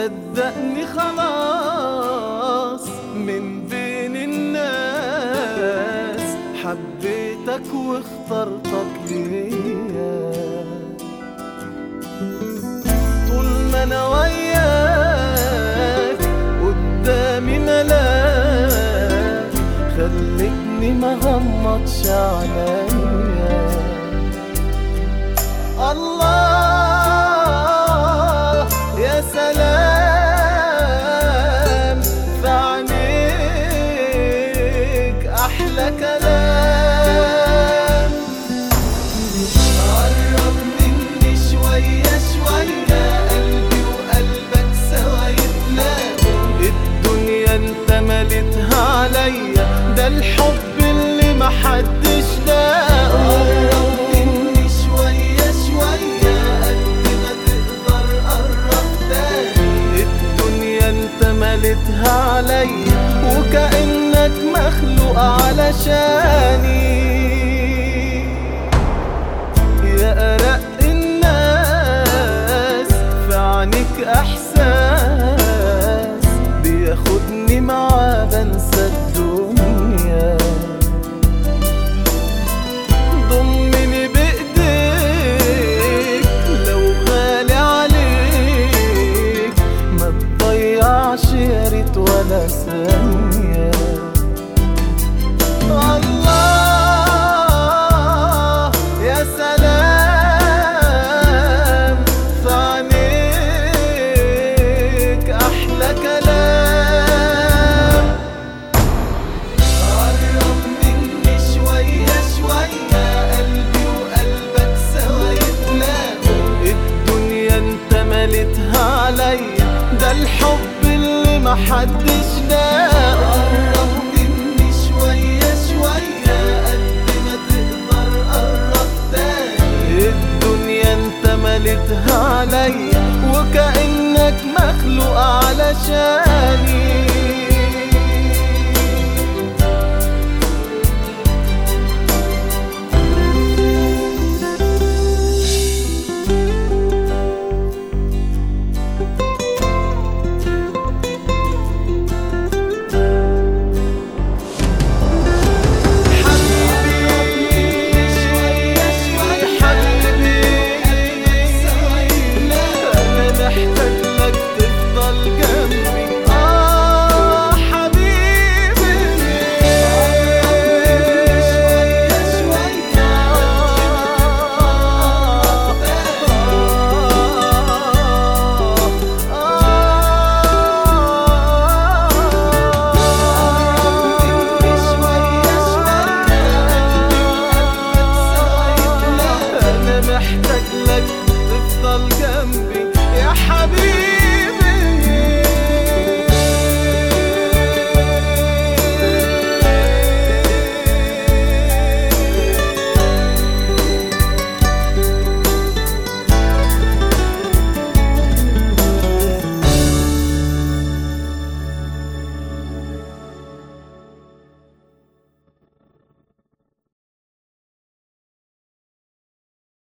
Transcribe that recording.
صدقني خلاص من بين الناس حبيتك واخترتك ليا طول ما انا وياك قدامي ملاك خلتني ما غمضش عليا الله يا سلام في عينيك احلى كلام قرب مني شوية شوية قلبي وقلبك سوا يتلاقوا الدنيا انت مليتها عليا ده الحب اللي محدش لاقوا قرب مني شوية شوية قد ما تقدر قرب تاني الدنيا انت مليتها عليا وكأنك مخلوق علشاني يا أرق الناس في عينيك إحساس بياخدني معاه بنسى الدنيا ضمني بإيديك لو غالي عليك ما تضيعش يا ريت ولا ثانية الله يا سلام في عينيك أحلى كلام قرب مني شوية شوية قلبي وقلبك سوا يتلاقوا الدنيا انت مليتها عليا ده الحب اللي محدش لاقوا قرب مني شوية شوية قد ما تقدر قرب تاني الدنيا انت مليتها عليا وكأنك مخلوق علشان